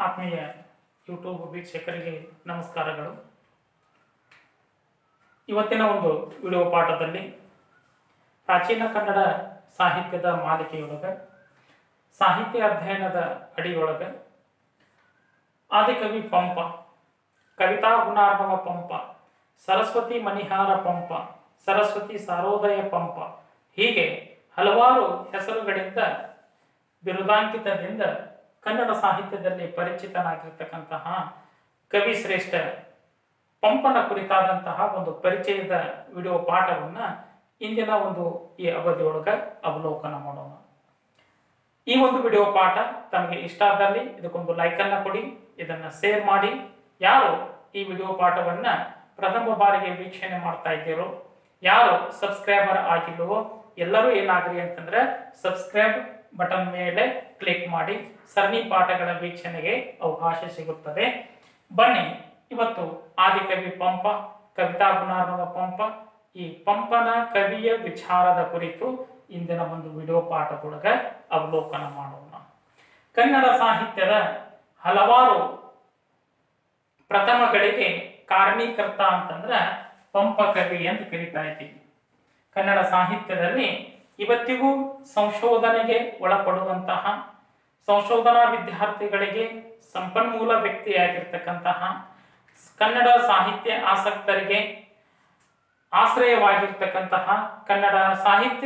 ಆತ್ಮೀಯ ಯೂಟ್ಯೂಬ್ ವೀಕ್ಷಕರಿಗೆ ನಮಸ್ಕಾರಗಳು ಇವತ್ತಿನ ಒಂದು ವಿಡಿಯೋ ಪಾಠದಲ್ಲಿ ಪ್ರಾಚೀನ ಕನ್ನಡ ಸಾಹಿತ್ಯದ ಮಾಲಿಕೆಯೊಳಗೆ ಸಾಹಿತ್ಯ ಅಧ್ಯಯನದ ಅಡಿಯೊಳಗೆ ಆದಿಕವಿ ಪಂಪ ಕವಿತಾ ಗುಣಾರ್ಣವ ಪಂಪ ಸರಸ್ವತಿ ಮಣಿಹಾರ ಪಂಪ ಸರಸ್ವತಿ ಸಾರೋದಯ ಪಂಪ ಹೀಗೆ ಹಲವಾರು ಹೆಸರುಗಳಿಂದ ಬಿರುದಾಂಕಿತದಿಂದ ಕನ್ನಡ ಸಾಹಿತ್ಯದಲ್ಲಿ ಪರಿಚಿತನಾಗಿರ್ತಕ್ಕಂತಹ ಕವಿ ಶ್ರೇಷ್ಠ ಪಂಪನ ಕುರಿತಾದಂತಹ ಒಂದು ಪರಿಚಯದ ವಿಡಿಯೋ ಪಾಠವನ್ನ ಇಂದಿನ ಒಂದು ಈ ಅವಧಿಯೊಳಗೆ ಅವಲೋಕನ ಮಾಡೋಣ ಈ ಒಂದು ವಿಡಿಯೋ ಪಾಠ ತಮಗೆ ಇಷ್ಟ ಆದಲ್ಲಿ ಇದಕ್ಕೊಂದು ಲೈಕ್ ಅನ್ನ ಕೊಡಿ ಇದನ್ನ ಶೇರ್ ಮಾಡಿ ಯಾರು ಈ ವಿಡಿಯೋ ಪಾಠವನ್ನ ಪ್ರಥಮ ಬಾರಿಗೆ ವೀಕ್ಷಣೆ ಮಾಡ್ತಾ ಇದ್ದೀರೋ ಯಾರು ಸಬ್ಸ್ಕ್ರೈಬರ್ ಆಗಿಲ್ವೋ ಎಲ್ಲರೂ ಏನಾಗ್ರಿ ಅಂತಂದ್ರೆ ಸಬ್ಸ್ಕ್ರೈಬ್ ಬಟನ್ ಮೇಲೆ ಕ್ಲಿಕ್ ಮಾಡಿ ಸರಣಿ ಪಾಠಗಳ ವೀಕ್ಷಣೆಗೆ ಅವಕಾಶ ಸಿಗುತ್ತದೆ ಬನ್ನಿ ಇವತ್ತು ಆದಿಕವಿ ಪಂಪ ಕವಿತಾ ಗುಣಾರ್ಣವ ಪಂಪ ಈ ಪಂಪನ ಕವಿಯ ವಿಚಾರದ ಕುರಿತು ಇಂದಿನ ಒಂದು ವಿಡಿಯೋ ಪಾಠದೊಳಗ ಅವಲೋಕನ ಮಾಡೋಣ ಕನ್ನಡ ಸಾಹಿತ್ಯದ ಹಲವಾರು ಪ್ರಥಮಗಳಿಗೆ ಕಾರಣೀಕರ್ತ ಅಂತಂದ್ರ ಪಂಪ ಕವಿ ಅಂತ ಕರಿತಾ ಇದ್ದೀವಿ ಕನ್ನಡ ಸಾಹಿತ್ಯದಲ್ಲಿ ಇವತ್ತಿಗೂ ಸಂಶೋಧನೆಗೆ ಒಳಪಡುವಂತಹ ಸಂಶೋಧನಾ ವಿದ್ಯಾರ್ಥಿಗಳಿಗೆ ಸಂಪನ್ಮೂಲ ವ್ಯಕ್ತಿಯಾಗಿರ್ತಕ್ಕಂತಹ ಕನ್ನಡ ಸಾಹಿತ್ಯ ಆಸಕ್ತರಿಗೆ ಆಶ್ರಯವಾಗಿರ್ತಕ್ಕಂತಹ ಕನ್ನಡ ಸಾಹಿತ್ಯ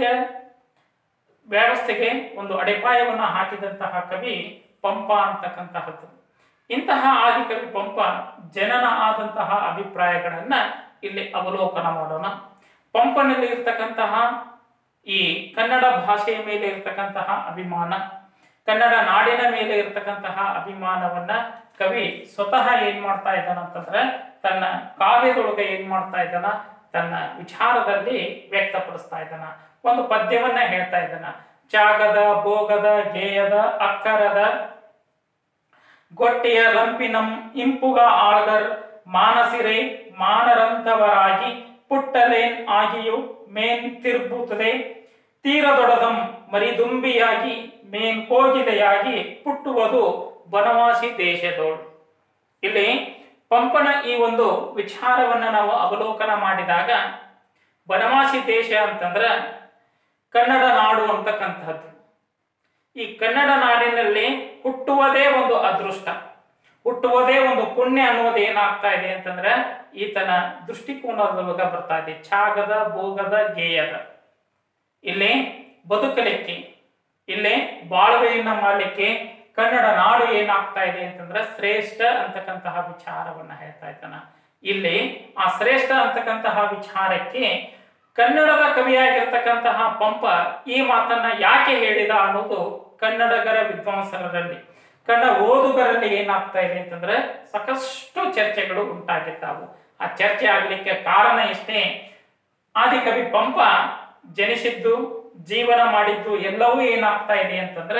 ವ್ಯವಸ್ಥೆಗೆ ಒಂದು ಅಡಿಪಾಯವನ್ನು ಹಾಕಿದಂತಹ ಕವಿ ಪಂಪ ಅಂತಕ್ಕಂತಹದ್ದು ಇಂತಹ ಆದಿಕವಿ ಪಂಪ ಜನನ ಆದಂತಹ ಅಭಿಪ್ರಾಯಗಳನ್ನ ಇಲ್ಲಿ ಅವಲೋಕನ ಮಾಡೋಣ ಪಂಪನಲ್ಲಿ ಇರ್ತಕ್ಕಂತಹ ಈ ಕನ್ನಡ ಭಾಷೆಯ ಮೇಲೆ ಇರ್ತಕ್ಕಂತಹ ಅಭಿಮಾನ ಕನ್ನಡ ನಾಡಿನ ಮೇಲೆ ಇರ್ತಕ್ಕಂತಹ ಅಭಿಮಾನವನ್ನ ಕವಿ ಸ್ವತಃ ಏನ್ ಮಾಡ್ತಾ ಇದ್ದಾನ ಅಂತಂದ್ರೆ ತನ್ನ ಕಾವ್ಯದೊಳಗೆ ಏನ್ ಮಾಡ್ತಾ ಇದ್ದಾನ ತನ್ನ ವಿಚಾರದಲ್ಲಿ ವ್ಯಕ್ತಪಡಿಸ್ತಾ ಇದ್ದಾನ ಒಂದು ಪದ್ಯವನ್ನ ಹೇಳ್ತಾ ಇದ್ದಾನ ತ್ಯಾಗದ ಭೋಗದ ಗೇಯದ ಅಕ್ಕರದ ಗೊಟ್ಟೆಯ ಲಂಪಿನಂ ಇಂಪುಗ ಆಳ್ಗರ್ ಮಾನಸಿರೆ ಮಾನರಂತವರಾಗಿ ಪುಟ್ಟಲೇನ್ ಆಗಿಯು ಮೇನ್ ತಿರ್ಬುತ್ತದೆ ತೀರದೊಡದಂ ಮರಿದುಂಬಿಯಾಗಿ ಮೇನ್ ಕೋಗಿಲೆಯಾಗಿ ಪುಟ್ಟುವುದು ಬನವಾಸಿ ದೇಶದೋಳು ಇಲ್ಲಿ ಪಂಪನ ಈ ಒಂದು ವಿಚಾರವನ್ನ ನಾವು ಅವಲೋಕನ ಮಾಡಿದಾಗ ಬನವಾಸಿ ದೇಶ ಅಂತಂದ್ರ ಕನ್ನಡ ನಾಡು ಅಂತಕ್ಕಂಥದ್ದು ಈ ಕನ್ನಡ ನಾಡಿನಲ್ಲಿ ಹುಟ್ಟುವುದೇ ಒಂದು ಅದೃಷ್ಟ ಹುಟ್ಟುವುದೇ ಒಂದು ಪುಣ್ಯ ಅನ್ನೋದು ಏನಾಗ್ತಾ ಇದೆ ಅಂತಂದ್ರೆ ಈತನ ದೃಷ್ಟಿಕೋನದೊಳಗ ಬರ್ತಾ ಇದೆ ಛಾಗದ ಭೋಗದ ಗೇಯದ ಇಲ್ಲಿ ಬದುಕಲಿಕ್ಕೆ ಇಲ್ಲಿ ಬಾಳ್ವೆಯನ್ನ ಮಾಡಲಿಕ್ಕೆ ಕನ್ನಡ ನಾಡು ಏನಾಗ್ತಾ ಇದೆ ಅಂತಂದ್ರೆ ಶ್ರೇಷ್ಠ ಅಂತಕ್ಕಂತಹ ವಿಚಾರವನ್ನ ಹೇಳ್ತಾ ಇದ್ದಾನ ಇಲ್ಲಿ ಆ ಶ್ರೇಷ್ಠ ಅಂತಕ್ಕಂತಹ ವಿಚಾರಕ್ಕೆ ಕನ್ನಡದ ಕವಿಯಾಗಿರ್ತಕ್ಕಂತಹ ಪಂಪ ಈ ಮಾತನ್ನ ಯಾಕೆ ಹೇಳಿದ ಅನ್ನೋದು ಕನ್ನಡಗರ ವಿದ್ವಾಂಸರಲ್ಲಿ ಕನ್ನಡ ಓದುಗರಲ್ಲಿ ಏನಾಗ್ತಾ ಇದೆ ಅಂತಂದ್ರೆ ಸಾಕಷ್ಟು ಚರ್ಚೆಗಳು ಉಂಟಾಗಿದ್ದಾವು ಆ ಚರ್ಚೆ ಆಗ್ಲಿಕ್ಕೆ ಕಾರಣ ಇಷ್ಟೇ ಆದಿಕವಿ ಪಂಪ ಜನಿಸಿದ್ದು ಜೀವನ ಮಾಡಿದ್ದು ಎಲ್ಲವೂ ಏನಾಗ್ತಾ ಇದೆ ಅಂತಂದ್ರೆ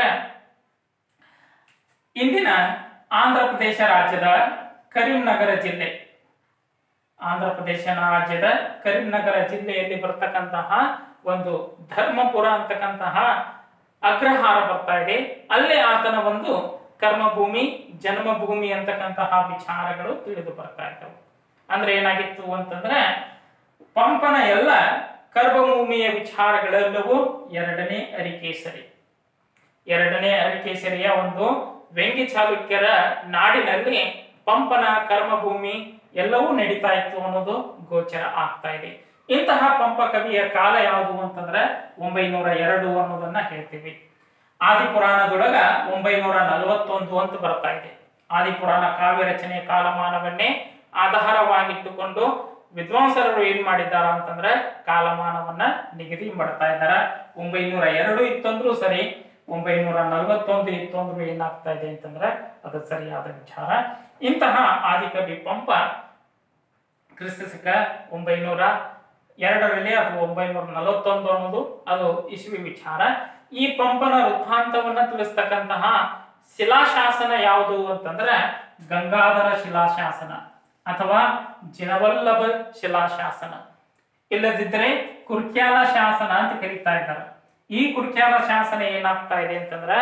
ಇಂದಿನ ಆಂಧ್ರ ಪ್ರದೇಶ ರಾಜ್ಯದ ಕರೀಂನಗರ ಜಿಲ್ಲೆ ಆಂಧ್ರ ಪ್ರದೇಶ ರಾಜ್ಯದ ಕರೀಂನಗರ ಜಿಲ್ಲೆಯಲ್ಲಿ ಬರ್ತಕ್ಕಂತಹ ಒಂದು ಧರ್ಮಪುರ ಅಂತಕ್ಕಂತಹ ಅಗ್ರಹಾರ ಬರ್ತಾ ಇದೆ ಅಲ್ಲೇ ಆತನ ಒಂದು ಕರ್ಮಭೂಮಿ ಜನ್ಮಭೂಮಿ ಅಂತಕ್ಕಂತಹ ವಿಚಾರಗಳು ತಿಳಿದು ಬರ್ತಾ ಇದ್ದವು ಅಂದ್ರೆ ಏನಾಗಿತ್ತು ಅಂತಂದ್ರೆ ಪಂಪನ ಎಲ್ಲ ಕರ್ಮಭೂಮಿಯ ವಿಚಾರಗಳೆಲ್ಲವೂ ಎರಡನೇ ಅರಿಕೇಸರಿ ಎರಡನೇ ಅರಿಕೇಸರಿಯ ಒಂದು ವ್ಯಂಗ್ಯ ಚಾಲುಕ್ಯರ ನಾಡಿನಲ್ಲಿ ಪಂಪನ ಕರ್ಮಭೂಮಿ ಎಲ್ಲವೂ ನಡೀತಾ ಇತ್ತು ಅನ್ನೋದು ಗೋಚರ ಆಗ್ತಾ ಇದೆ ಇಂತಹ ಪಂಪ ಕವಿಯ ಕಾಲ ಯಾವುದು ಅಂತಂದ್ರೆ ಒಂಬೈನೂರ ಎರಡು ಅನ್ನೋದನ್ನ ಹೇಳ್ತೀವಿ ಆದಿಪುರಾಣದೊಳಗ ಒಂಬೈನೂರ ನಲವತ್ತೊಂದು ಅಂತ ಬರ್ತಾ ಇದೆ ಆದಿಪುರಾಣ ಕಾವ್ಯ ರಚನೆ ಕಾಲಮಾನವನ್ನೇ ಆಧಾರವಾಗಿಟ್ಟುಕೊಂಡು ವಿದ್ವಾಂಸರು ಏನ್ ಮಾಡಿದ್ದಾರ ಅಂತಂದ್ರೆ ಕಾಲಮಾನವನ್ನ ನಿಗದಿ ಮಾಡ್ತಾ ಇದ್ದಾರ ಒಂಬೈನೂರ ಎರಡು ಇತ್ತಂದ್ರೂ ಸರಿ ಒಂಬೈನೂರ ನಲವತ್ತೊಂದು ಇತ್ತಂದ್ರೂ ಏನಾಗ್ತಾ ಇದೆ ಅಂತಂದ್ರೆ ಅದು ಸರಿಯಾದ ವಿಚಾರ ಇಂತಹ ಆದಿಕವಿ ಪಂಪ ಕ್ರಿಸ್ತ ಶಕ ಒಂಬೈನೂರ ಎರಡರಲ್ಲಿ ಅಥವಾ ಒಂಬೈನೂರ ನಲವತ್ತೊಂದು ಅನ್ನೋದು ಅದು ಇಸ್ವಿ ವಿಚಾರ ಈ ಪಂಪನ ವೃತ್ತಾಂತವನ್ನ ತಿಳಿಸ್ತಕ್ಕಂತಹ ಶಿಲಾಶಾಸನ ಯಾವುದು ಅಂತಂದ್ರೆ ಗಂಗಾಧರ ಶಿಲಾಶಾಸನ ಅಥವಾ ಜಿನವಲ್ಲಭ ಶಿಲಾಶಾಸನ ಇಲ್ಲದಿದ್ದರೆ ಕುರ್ಕ್ಯಾಲ ಶಾಸನ ಅಂತ ಕರೀತಾ ಇದ್ದಾರೆ ಈ ಕುರ್ಕ್ಯಾಲ ಶಾಸನ ಏನಾಗ್ತಾ ಇದೆ ಅಂತಂದ್ರೆ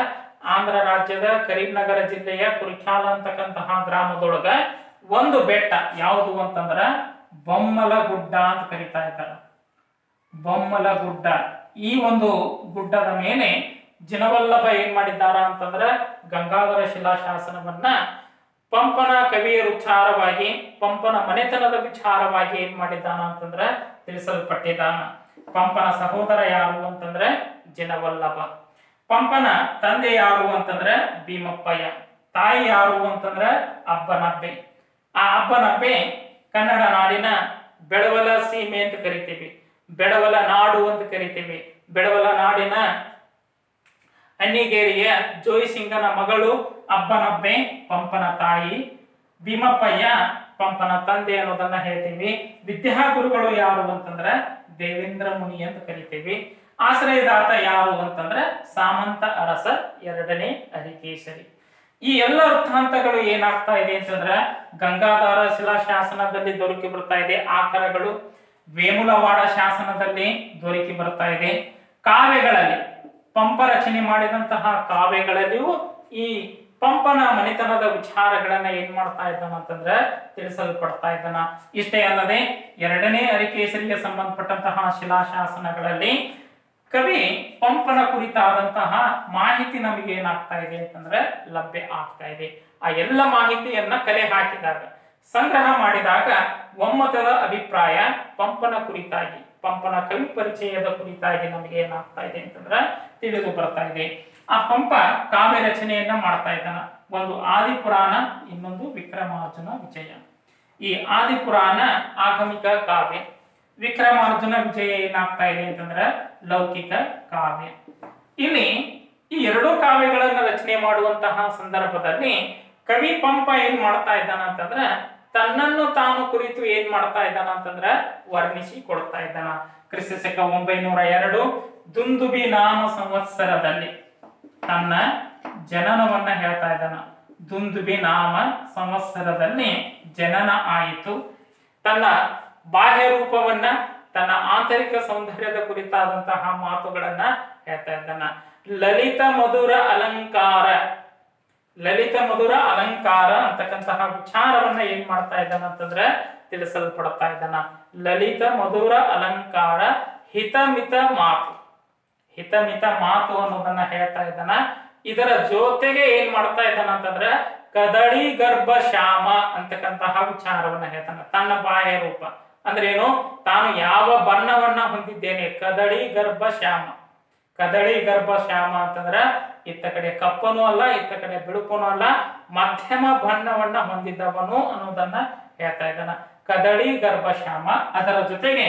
ಆಂಧ್ರ ರಾಜ್ಯದ ಕರೀಂನಗರ ಜಿಲ್ಲೆಯ ಕುರಿಖ್ಯಾಲ ಅಂತಕ್ಕಂತಹ ಗ್ರಾಮದೊಳಗ ಒಂದು ಬೆಟ್ಟ ಯಾವುದು ಅಂತಂದ್ರ ಬೊಮ್ಮಲ ಗುಡ್ಡ ಅಂತ ಕರಿತಾ ಇದ್ದಾರೆ ಬೊಮ್ಮಲ ಗುಡ್ಡ ಈ ಒಂದು ಗುಡ್ಡದ ಮೇಲೆ ಜಿನವಲ್ಲಭ ಏನ್ ಮಾಡಿದ್ದಾರ ಅಂತಂದ್ರ ಗಂಗಾಧರ ಶಿಲಾಶಾಸನವನ್ನ ಪಂಪನ ಕವಿಯ ವಿಚಾರವಾಗಿ ಪಂಪನ ಮನೆತನದ ವಿಚಾರವಾಗಿ ಏನ್ ಮಾಡಿದ್ದಾನ ಅಂತಂದ್ರ ತಿಳಿಸಲ್ಪಟ್ಟಿದ್ದಾನ ಪಂಪನ ಸಹೋದರ ಯಾರು ಅಂತಂದ್ರೆ ಜಿನವಲ್ಲಭ ಪಂಪನ ತಂದೆ ಯಾರು ಅಂತಂದ್ರೆ ಭೀಮಪ್ಪಯ್ಯ ತಾಯಿ ಯಾರು ಅಂತಂದ್ರೆ ಅಬ್ಬನಬ್ಬೆ ಆ ಅಬ್ಬನಬ್ಬೆ ಕನ್ನಡ ನಾಡಿನ ಬೆಳವಲ ಸೀಮೆ ಅಂತ ಕರಿತೀವಿ ಬೆಳವಲ ನಾಡು ಅಂತ ಕರಿತೀವಿ ಬೆಳವಲ ನಾಡಿನ ಅಣ್ಣಿಗೇರಿಯ ಜೋಯಿಸಿಂಗನ ಮಗಳು ಅಬ್ಬನಬ್ಬೆ ಪಂಪನ ತಾಯಿ ಭೀಮಪ್ಪಯ್ಯ ಪಂಪನ ತಂದೆ ಅನ್ನೋದನ್ನ ಹೇಳ್ತೀವಿ ವಿದ್ಯಾಗುರುಗಳು ಯಾರು ಅಂತಂದ್ರೆ ದೇವೇಂದ್ರ ಮುನಿ ಅಂತ ಕರಿತೀವಿ ಆಶ್ರಯದಾತ ಯಾರು ಅಂತಂದ್ರೆ ಸಾಮಂತ ಅರಸ ಎರಡನೇ ಹರಿಕೇಶರಿ ಈ ಎಲ್ಲ ವೃತ್ತಾಂತಗಳು ಏನಾಗ್ತಾ ಇದೆ ಅಂತಂದ್ರೆ ಗಂಗಾಧಾರ ಶಿಲಾಶಾಸನದಲ್ಲಿ ದೊರಕಿ ಬರ್ತಾ ಇದೆ ಆಕರಗಳು ವೇಮುಲವಾಡ ಶಾಸನದಲ್ಲಿ ದೊರಕಿ ಬರ್ತಾ ಇದೆ ಕಾವ್ಯಗಳಲ್ಲಿ ಪಂಪ ರಚನೆ ಮಾಡಿದಂತಹ ಕಾವ್ಯಗಳಲ್ಲಿಯೂ ಈ ಪಂಪನ ಮನೆತನದ ವಿಚಾರಗಳನ್ನ ಏನ್ ಮಾಡ್ತಾ ಇದ್ದಾನ ಅಂತಂದ್ರೆ ತಿಳಿಸಲ್ಪಡ್ತಾ ಇದ್ದಾನ ಇಷ್ಟೇ ಅಲ್ಲದೆ ಎರಡನೇ ಅರಿಕೇಸರಿಗೆ ಸಂಬಂಧಪಟ್ಟಂತಹ ಶಿಲಾಶಾಸನಗಳಲ್ಲಿ ಕವಿ ಪಂಪನ ಕುರಿತಾದಂತಹ ಮಾಹಿತಿ ನಮಗೆ ಏನಾಗ್ತಾ ಇದೆ ಅಂತಂದ್ರೆ ಲಭ್ಯ ಆಗ್ತಾ ಇದೆ ಆ ಎಲ್ಲ ಮಾಹಿತಿಯನ್ನ ಕಲೆ ಹಾಕಿದಾಗ ಸಂಗ್ರಹ ಮಾಡಿದಾಗ ಒಮ್ಮತದ ಅಭಿಪ್ರಾಯ ಪಂಪನ ಕುರಿತಾಗಿ ಪಂಪನ ಕವಿ ಪರಿಚಯದ ಕುರಿತಾಗಿ ನಮಗೆ ಏನಾಗ್ತಾ ಇದೆ ಅಂತಂದ್ರೆ ತಿಳಿದು ಬರ್ತಾ ಇದೆ ಆ ಪಂಪ ಕಾವ್ಯ ರಚನೆಯನ್ನ ಮಾಡ್ತಾ ಇದ್ದಾನ ಒಂದು ಆದಿಪುರಾಣ ಇನ್ನೊಂದು ವಿಕ್ರಮಾರ್ಜುನ ವಿಜಯ ಈ ಆದಿಪುರಾಣ ಆಗಮಿಕ ಕಾವ್ಯ ವಿಕ್ರಮಾರ್ಜುನ ವಿಜಯ ಏನಾಗ್ತಾ ಇದೆ ಅಂತಂದ್ರೆ ಲೌಕಿಕ ಕಾವ್ಯ ಇಲ್ಲಿ ಈ ಎರಡು ಕಾವ್ಯಗಳನ್ನ ರಚನೆ ಮಾಡುವಂತಹ ಸಂದರ್ಭದಲ್ಲಿ ಕವಿ ಪಂಪ ಏನ್ ಮಾಡ್ತಾ ಇದ್ದಾನ ಅಂತಂದ್ರ ತನ್ನನ್ನು ತಾನು ಕುರಿತು ಏನ್ ಮಾಡ್ತಾ ಇದ್ದಾನ ಅಂತಂದ್ರ ವರ್ಣಿಸಿ ಕೊಡ್ತಾ ಇದ್ದಾನ ಕ್ರಿಸ್ತ ಶಕ ಒಂಬೈನೂರ ಎರಡು ದುಂದುಬಿ ನಾಮ ಸಂವತ್ಸರದಲ್ಲಿ ತನ್ನ ಜನನವನ್ನ ಹೇಳ್ತಾ ಇದ್ದಾನ ದುಂದುಬಿ ನಾಮ ಸಂವತ್ಸರದಲ್ಲಿ ಜನನ ಆಯಿತು ತನ್ನ ಬಾಹ್ಯ ರೂಪವನ್ನ ತನ್ನ ಆಂತರಿಕ ಸೌಂದರ್ಯದ ಕುರಿತಾದಂತಹ ಮಾತುಗಳನ್ನ ಹೇಳ್ತಾ ಇದ್ದಾನ ಲಲಿತ ಮಧುರ ಅಲಂಕಾರ ಲಲಿತ ಮಧುರ ಅಲಂಕಾರ ಅಂತಕ್ಕಂತಹ ವಿಚಾರವನ್ನ ಏನ್ ಮಾಡ್ತಾ ಇದ್ದಾನ ಅಂತಂದ್ರೆ ತಿಳಿಸಲ್ಪಡ್ತಾ ಇದ್ದಾನ ಲಲಿತ ಮಧುರ ಅಲಂಕಾರ ಹಿತಮಿತ ಮಾತು ಹಿತಮಿತ ಮಾತು ಅನ್ನೋದನ್ನ ಹೇಳ್ತಾ ಇದ್ದಾನ ಇದರ ಜೊತೆಗೆ ಏನ್ ಮಾಡ್ತಾ ಇದ್ದಾನ ಅಂತಂದ್ರೆ ಕದಳಿ ಗರ್ಭ ಶ್ಯಾಮ ಅಂತಕ್ಕಂತಹ ವಿಚಾರವನ್ನ ಹೇಳ್ತಾನ ತನ್ನ ಬಾಹ್ಯ ರೂಪ ಅಂದ್ರೆ ಏನು ತಾನು ಯಾವ ಬಣ್ಣವನ್ನ ಹೊಂದಿದ್ದೇನೆ ಕದಳಿ ಗರ್ಭ ಶ್ಯಾಮ ಕದಳಿ ಗರ್ಭ ಶ್ಯಾಮ ಅಂತಂದ್ರ ಇತ್ತ ಕಡೆ ಕಪ್ಪನು ಅಲ್ಲ ಇತ್ತ ಕಡೆ ಬಿಳುಪನು ಅಲ್ಲ ಮಧ್ಯಮ ಬಣ್ಣವನ್ನ ಹೊಂದಿದ್ದವನು ಅನ್ನೋದನ್ನ ಹೇಳ್ತಾ ಇದ್ದಾನ ಕದಳಿ ಗರ್ಭ ಶ್ಯಾಮ ಅದರ ಜೊತೆಗೆ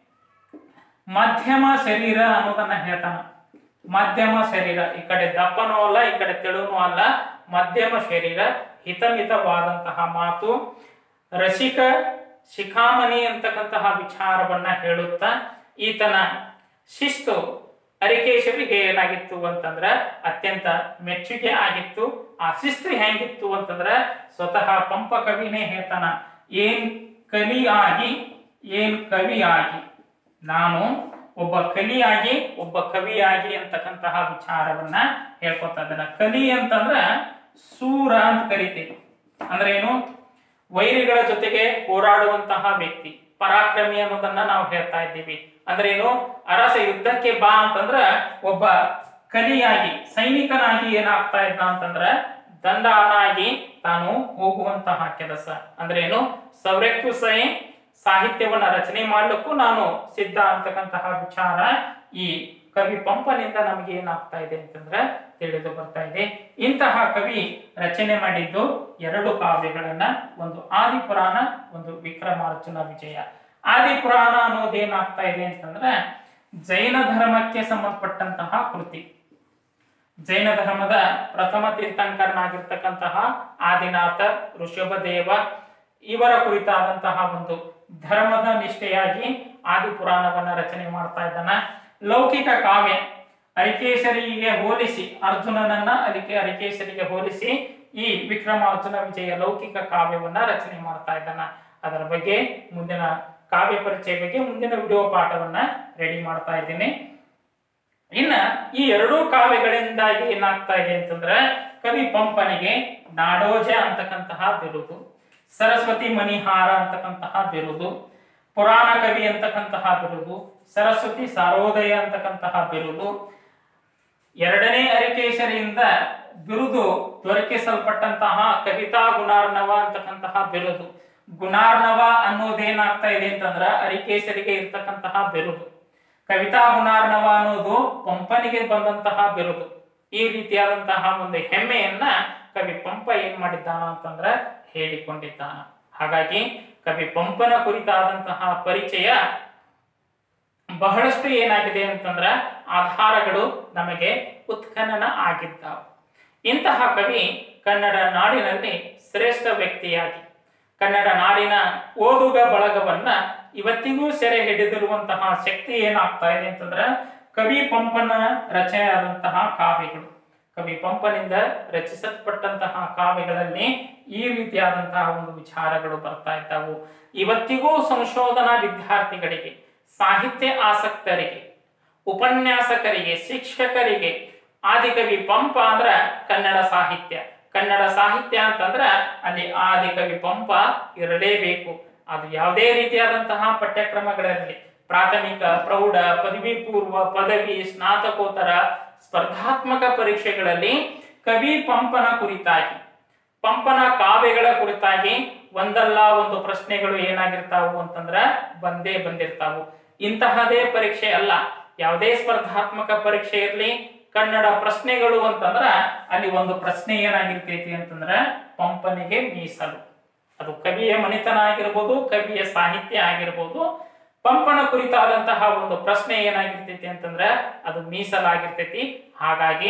ಮಧ್ಯಮ ಶರೀರ ಅನ್ನೋದನ್ನ ಹೇಳ್ತಾನ ಮಧ್ಯಮ ಶರೀರ ಈ ಕಡೆ ದಪ್ಪನೂ ಅಲ್ಲ ಈ ಕಡೆ ತೆಳುನೂ ಅಲ್ಲ ಮಧ್ಯಮ ಶರೀರ ಹಿತಮಿತವಾದಂತಹ ಮಾತು ರಸಿಕ ಶಿಖಾಮಣಿ ಅಂತಕ್ಕಂತಹ ವಿಚಾರವನ್ನ ಹೇಳುತ್ತಾ ಈತನ ಶಿಸ್ತು ಅರಿಕೇಶರಿಗೆ ಏನಾಗಿತ್ತು ಅಂತಂದ್ರ ಅತ್ಯಂತ ಮೆಚ್ಚುಗೆ ಆಗಿತ್ತು ಆ ಶಿಸ್ತು ಹೆಂಗಿತ್ತು ಅಂತಂದ್ರ ಸ್ವತಃ ಪಂಪ ಕವಿನೇ ಹೇಳ್ತಾನ ಏನ್ ಕಲಿಯಾಗಿ ಏನ್ ಕವಿಯಾಗಿ ನಾನು ಒಬ್ಬ ಕಲಿಯಾಗಿ ಒಬ್ಬ ಕವಿಯಾಗಿ ಅಂತಕ್ಕಂತಹ ವಿಚಾರವನ್ನ ಹೇಳ್ಕೊತಾ ಇದ್ದಾನ ಕಲಿ ಅಂತಂದ್ರ ಸೂರ ಅಂತ ಕರಿತೀವಿ ಅಂದ್ರೆ ಏನು ವೈರಿಗಳ ಜೊತೆಗೆ ಹೋರಾಡುವಂತಹ ವ್ಯಕ್ತಿ ಪರಾಕ್ರಮಿ ಅನ್ನೋದನ್ನ ನಾವು ಹೇಳ್ತಾ ಇದ್ದೀವಿ ಅಂದ್ರೆ ಏನು ಅರಸ ಯುದ್ಧಕ್ಕೆ ಬಾ ಅಂತಂದ್ರ ಒಬ್ಬ ಕಲಿಯಾಗಿ ಸೈನಿಕನಾಗಿ ಏನಾಗ್ತಾ ಇದ್ದ ಅಂತಂದ್ರ ದಂಡನಾಗಿ ತಾನು ಹೋಗುವಂತಹ ಕೆಲಸ ಅಂದ್ರೆ ಏನು ಸೌರ್ಯಕ್ಕೂ ಸಹ ಸಾಹಿತ್ಯವನ್ನ ರಚನೆ ಮಾಡ್ಲಿಕ್ಕೂ ನಾನು ಸಿದ್ಧ ಅಂತಕ್ಕಂತಹ ವಿಚಾರ ಈ ಕವಿ ಪಂಪನಿಂದ ನಮಗೆ ಏನಾಗ್ತಾ ಇದೆ ಅಂತಂದ್ರೆ ತಿಳಿದು ಬರ್ತಾ ಇದೆ ಇಂತಹ ಕವಿ ರಚನೆ ಮಾಡಿದ್ದು ಎರಡು ಕಾವ್ಯಗಳನ್ನ ಒಂದು ಆದಿಪುರಾಣ ಒಂದು ವಿಕ್ರಮಾರ್ಜುನ ವಿಜಯ ಆದಿಪುರಾಣ ಅನ್ನೋದೇನಾಗ್ತಾ ಇದೆ ಅಂತಂದ್ರೆ ಜೈನ ಧರ್ಮಕ್ಕೆ ಸಂಬಂಧಪಟ್ಟಂತಹ ಕೃತಿ ಜೈನ ಧರ್ಮದ ಪ್ರಥಮ ತೀರ್ಥಂಕರನಾಗಿರ್ತಕ್ಕಂತಹ ಆದಿನಾಥ ಋಷಭದೇವ ಇವರ ಕುರಿತಾದಂತಹ ಒಂದು ಧರ್ಮದ ನಿಷ್ಠೆಯಾಗಿ ಆದಿಪುರಾಣವನ್ನ ರಚನೆ ಮಾಡ್ತಾ ಇದ್ದಾನ ಲೌಕಿಕ ಕಾವ್ಯ ಅರಿಕೇಶರಿಗೆ ಹೋಲಿಸಿ ಅರ್ಜುನನನ್ನ ಅರಿಕೆ ಅರಿಕೇಶರಿಗೆ ಹೋಲಿಸಿ ಈ ವಿಕ್ರಮಾರ್ಜುನ ವಿಜಯ ಲೌಕಿಕ ಕಾವ್ಯವನ್ನ ರಚನೆ ಮಾಡ್ತಾ ಇದ್ದಾನ ಅದರ ಬಗ್ಗೆ ಮುಂದಿನ ಕಾವ್ಯ ಪರಿಚಯ ಬಗ್ಗೆ ಮುಂದಿನ ವಿಡಿಯೋ ಪಾಠವನ್ನ ರೆಡಿ ಮಾಡ್ತಾ ಇದ್ದೀನಿ ಇನ್ನ ಈ ಎರಡೂ ಕಾವ್ಯಗಳಿಂದಾಗಿ ಏನಾಗ್ತಾ ಇದೆ ಅಂತಂದ್ರೆ ಕವಿ ಪಂಪನಿಗೆ ನಾಡೋಜ ಅಂತಕ್ಕಂತಹ ಬಿರುದು ಸರಸ್ವತಿ ಮಣಿಹಾರ ಅಂತಕ್ಕಂತಹ ಬಿರುದು ಪುರಾಣ ಕವಿ ಅಂತಕ್ಕಂತಹ ಬಿರುದು ಸರಸ್ವತಿ ಸಾರೋದಯ ಅಂತಕ್ಕಂತಹ ಬಿರುದು ಎರಡನೇ ಅರಿಕೇಶರಿಯಿಂದ ಬಿರುದು ದೊರಕಿಸಲ್ಪಟ್ಟಂತಹ ಕವಿತಾ ಗುಣಾರ್ಣವ ಅಂತಕ್ಕಂತಹ ಬಿರುದು ಗುಣಾರ್ಣವ ಅನ್ನೋದೇನಾಗ್ತಾ ಇದೆ ಅಂತಂದ್ರ ಅರಿಕೇಶರಿಗೆ ಇರ್ತಕ್ಕಂತಹ ಬಿರುದು ಕವಿತಾ ಗುಣಾರ್ಣವ ಅನ್ನೋದು ಪಂಪನಿಗೆ ಬಂದಂತಹ ಬಿರುದು ಈ ರೀತಿಯಾದಂತಹ ಒಂದು ಹೆಮ್ಮೆಯನ್ನ ಕವಿ ಪಂಪ ಏನ್ ಮಾಡಿದ್ದಾನ ಅಂತಂದ್ರ ಹೇಳಿಕೊಂಡಿದ್ದಾನ ಹಾಗಾಗಿ ಕವಿ ಪಂಪನ ಕುರಿತಾದಂತಹ ಪರಿಚಯ ಬಹಳಷ್ಟು ಏನಾಗಿದೆ ಅಂತಂದ್ರ ಆಧಾರಗಳು ನಮಗೆ ಉತ್ಖನನ ಆಗಿದ್ದಾವೆ ಇಂತಹ ಕವಿ ಕನ್ನಡ ನಾಡಿನಲ್ಲಿ ಶ್ರೇಷ್ಠ ವ್ಯಕ್ತಿಯಾಗಿ ಕನ್ನಡ ನಾಡಿನ ಓದುಗ ಬಳಗವನ್ನ ಇವತ್ತಿಗೂ ಸೆರೆ ಹಿಡಿದಿರುವಂತಹ ಶಕ್ತಿ ಏನಾಗ್ತಾ ಇದೆ ಅಂತಂದ್ರ ಕವಿ ಪಂಪನ ರಚನೆಯಾದಂತಹ ಕಾವ್ಯಗಳು ಕವಿ ಪಂಪನಿಂದ ರಚಿಸಲ್ಪಟ್ಟಂತಹ ಕಾವ್ಯಗಳಲ್ಲಿ ಈ ರೀತಿಯಾದಂತಹ ಒಂದು ವಿಚಾರಗಳು ಬರ್ತಾ ಇದ್ದಾವು ಇವತ್ತಿಗೂ ಸಂಶೋಧನಾ ವಿದ್ಯಾರ್ಥಿಗಳಿಗೆ ಸಾಹಿತ್ಯ ಆಸಕ್ತರಿಗೆ ಉಪನ್ಯಾಸಕರಿಗೆ ಶಿಕ್ಷಕರಿಗೆ ಆದಿಕವಿ ಪಂಪ ಅಂದ್ರ ಕನ್ನಡ ಸಾಹಿತ್ಯ ಕನ್ನಡ ಸಾಹಿತ್ಯ ಅಂತಂದ್ರ ಅಲ್ಲಿ ಆದಿಕವಿ ಪಂಪ ಇರಲೇಬೇಕು ಅದು ಯಾವುದೇ ರೀತಿಯಾದಂತಹ ಪಠ್ಯಕ್ರಮಗಳಲ್ಲಿ ಪ್ರಾಥಮಿಕ ಪ್ರೌಢ ಪದವಿ ಪೂರ್ವ ಪದವಿ ಸ್ನಾತಕೋತ್ತರ ಸ್ಪರ್ಧಾತ್ಮಕ ಪರೀಕ್ಷೆಗಳಲ್ಲಿ ಕವಿ ಪಂಪನ ಕುರಿತಾಗಿ ಪಂಪನ ಕಾವ್ಯಗಳ ಕುರಿತಾಗಿ ಒಂದಲ್ಲ ಒಂದು ಪ್ರಶ್ನೆಗಳು ಏನಾಗಿರ್ತಾವು ಅಂತಂದ್ರ ಬಂದೇ ಬಂದಿರ್ತಾವು ಇಂತಹದೇ ಪರೀಕ್ಷೆ ಅಲ್ಲ ಯಾವುದೇ ಸ್ಪರ್ಧಾತ್ಮಕ ಪರೀಕ್ಷೆ ಇರಲಿ ಕನ್ನಡ ಪ್ರಶ್ನೆಗಳು ಅಂತಂದ್ರ ಅಲ್ಲಿ ಒಂದು ಪ್ರಶ್ನೆ ಏನಾಗಿರ್ತೈತಿ ಅಂತಂದ್ರ ಪಂಪನಿಗೆ ಮೀಸಲು ಅದು ಕವಿಯ ಮಣಿತನ ಆಗಿರ್ಬೋದು ಕವಿಯ ಸಾಹಿತ್ಯ ಆಗಿರ್ಬೋದು ಪಂಪನ ಕುರಿತಾದಂತಹ ಒಂದು ಪ್ರಶ್ನೆ ಏನಾಗಿರ್ತೈತಿ ಅಂತಂದ್ರ ಅದು ಮೀಸಲಾಗಿರ್ತೈತಿ ಹಾಗಾಗಿ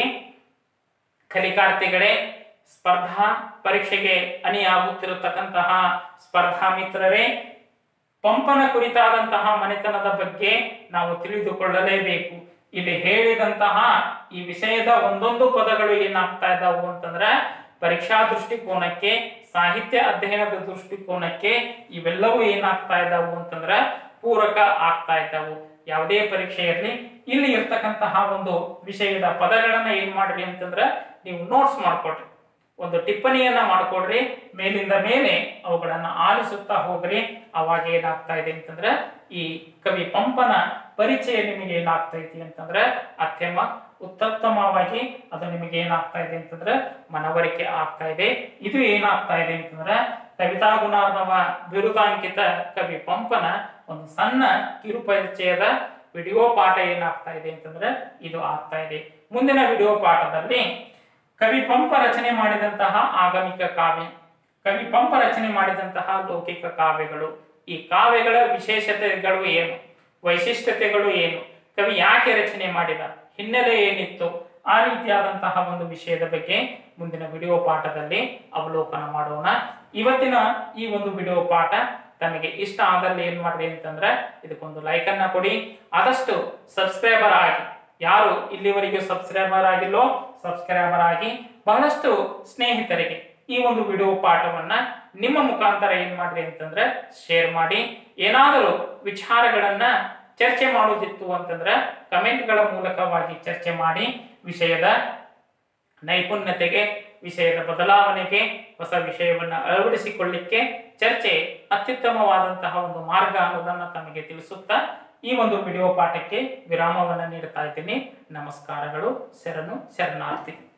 ಕಲಿಕಾರ್ಥಿಗಳೇ ಸ್ಪರ್ಧಾ ಪರೀಕ್ಷೆಗೆ ಅಣಿಯಾಗುತ್ತಿರತಕ್ಕಂತಹ ಸ್ಪರ್ಧಾ ಮಿತ್ರರೇ ಪಂಪನ ಕುರಿತಾದಂತಹ ಮನೆತನದ ಬಗ್ಗೆ ನಾವು ತಿಳಿದುಕೊಳ್ಳಲೇಬೇಕು ಇಲ್ಲಿ ಹೇಳಿದಂತಹ ಈ ವಿಷಯದ ಒಂದೊಂದು ಪದಗಳು ಏನಾಗ್ತಾ ಇದ್ದಾವು ಅಂತಂದ್ರೆ ಪರೀಕ್ಷಾ ದೃಷ್ಟಿಕೋನಕ್ಕೆ ಸಾಹಿತ್ಯ ಅಧ್ಯಯನದ ದೃಷ್ಟಿಕೋನಕ್ಕೆ ಇವೆಲ್ಲವೂ ಏನಾಗ್ತಾ ಇದ್ದಾವು ಅಂತಂದ್ರೆ ಪೂರಕ ಆಗ್ತಾ ಇದ್ದಾವು ಯಾವುದೇ ಪರೀಕ್ಷೆ ಇರಲಿ ಇಲ್ಲಿ ಇರ್ತಕ್ಕಂತಹ ಒಂದು ವಿಷಯದ ಪದಗಳನ್ನ ಏನ್ ಮಾಡ್ರಿ ಅಂತಂದ್ರೆ ನೀವು ನೋಟ್ಸ್ ಮಾಡ್ಕೊಡ್ರಿ ಒಂದು ಟಿಪ್ಪಣಿಯನ್ನ ಮಾಡ್ಕೊಡ್ರಿ ಮೇಲಿಂದ ಮೇಲೆ ಅವುಗಳನ್ನ ಆಲಿಸುತ್ತಾ ಹೋಗ್ರಿ ಅವಾಗ ಏನಾಗ್ತಾ ಇದೆ ಅಂತಂದ್ರೆ ಈ ಕವಿ ಪಂಪನ ಪರಿಚಯ ನಿಮಗೆ ಏನಾಗ್ತೈತಿ ಅಂತಂದ್ರೆ ಅತ್ಯಮ ಉತ್ತಮವಾಗಿ ಅದು ನಿಮಗೆ ಏನಾಗ್ತಾ ಇದೆ ಅಂತಂದ್ರೆ ಮನವರಿಕೆ ಆಗ್ತಾ ಇದೆ ಇದು ಏನಾಗ್ತಾ ಇದೆ ಅಂತಂದ್ರೆ ಕವಿತಾ ಗುಣಾರ್ಣವ ಬಿರುದಾಂಕಿತ ಕವಿ ಪಂಪನ ಒಂದು ಸಣ್ಣ ಕಿರು ಪರಿಚಯದ ವಿಡಿಯೋ ಪಾಠ ಏನಾಗ್ತಾ ಇದೆ ಅಂತಂದ್ರೆ ಇದು ಆಗ್ತಾ ಇದೆ ಮುಂದಿನ ವಿಡಿಯೋ ಪಾಠದಲ್ಲಿ ಕವಿ ಪಂಪ ರಚನೆ ಮಾಡಿದಂತಹ ಆಗಮಿಕ ಕಾವ್ಯ ಕವಿ ಪಂಪ ರಚನೆ ಮಾಡಿದಂತಹ ಲೌಕಿಕ ಕಾವ್ಯಗಳು ಈ ಕಾವ್ಯಗಳ ವಿಶೇಷತೆಗಳು ಏನು ವೈಶಿಷ್ಟ್ಯತೆಗಳು ಏನು ಕವಿ ಯಾಕೆ ರಚನೆ ಮಾಡಿದ ಹಿನ್ನೆಲೆ ಏನಿತ್ತು ಆ ರೀತಿಯಾದಂತಹ ಒಂದು ವಿಷಯದ ಬಗ್ಗೆ ಮುಂದಿನ ವಿಡಿಯೋ ಪಾಠದಲ್ಲಿ ಅವಲೋಕನ ಮಾಡೋಣ ಇವತ್ತಿನ ಈ ಒಂದು ವಿಡಿಯೋ ಪಾಠ ತಮಗೆ ಇಷ್ಟ ಆದಲ್ಲಿ ಏನ್ ಮಾಡ್ರಿ ಅಂತಂದ್ರೆ ಇದಕ್ಕೊಂದು ಲೈಕ್ ಅನ್ನ ಕೊಡಿ ಆದಷ್ಟು ಸಬ್ಸ್ಕ್ರೈಬರ್ ಆಗಿ ಯಾರು ಇಲ್ಲಿವರೆಗೂ ಸಬ್ಸ್ಕ್ರೈಬರ್ ಆಗಿಲ್ಲೋ ಸಬ್ಸ್ಕ್ರೈಬರ್ ಆಗಿ ಬಹಳಷ್ಟು ಸ್ನೇಹಿತರಿಗೆ ಈ ಒಂದು ವಿಡಿಯೋ ಪಾಠವನ್ನ ನಿಮ್ಮ ಮುಖಾಂತರ ಏನ್ ಮಾಡ್ರಿ ಅಂತಂದ್ರೆ ಶೇರ್ ಮಾಡಿ ಏನಾದರೂ ವಿಚಾರಗಳನ್ನ ಚರ್ಚೆ ಮಾಡೋದಿತ್ತು ಅಂತಂದ್ರೆ ಕಮೆಂಟ್ಗಳ ಮೂಲಕವಾಗಿ ಚರ್ಚೆ ಮಾಡಿ ವಿಷಯದ ನೈಪುಣ್ಯತೆಗೆ ವಿಷಯದ ಬದಲಾವಣೆಗೆ ಹೊಸ ವಿಷಯವನ್ನು ಅಳವಡಿಸಿಕೊಳ್ಳಿಕ್ಕೆ ಚರ್ಚೆ ಅತ್ಯುತ್ತಮವಾದಂತಹ ಒಂದು ಮಾರ್ಗ ಅನ್ನೋದನ್ನ ತಮಗೆ ತಿಳಿಸುತ್ತಾ ಈ ಒಂದು ವಿಡಿಯೋ ಪಾಠಕ್ಕೆ ವಿರಾಮವನ್ನು ನೀಡ್ತಾ ಇದ್ದೀನಿ ನಮಸ್ಕಾರಗಳು ಶರಣು ಶರಣಾರ್ಥಿ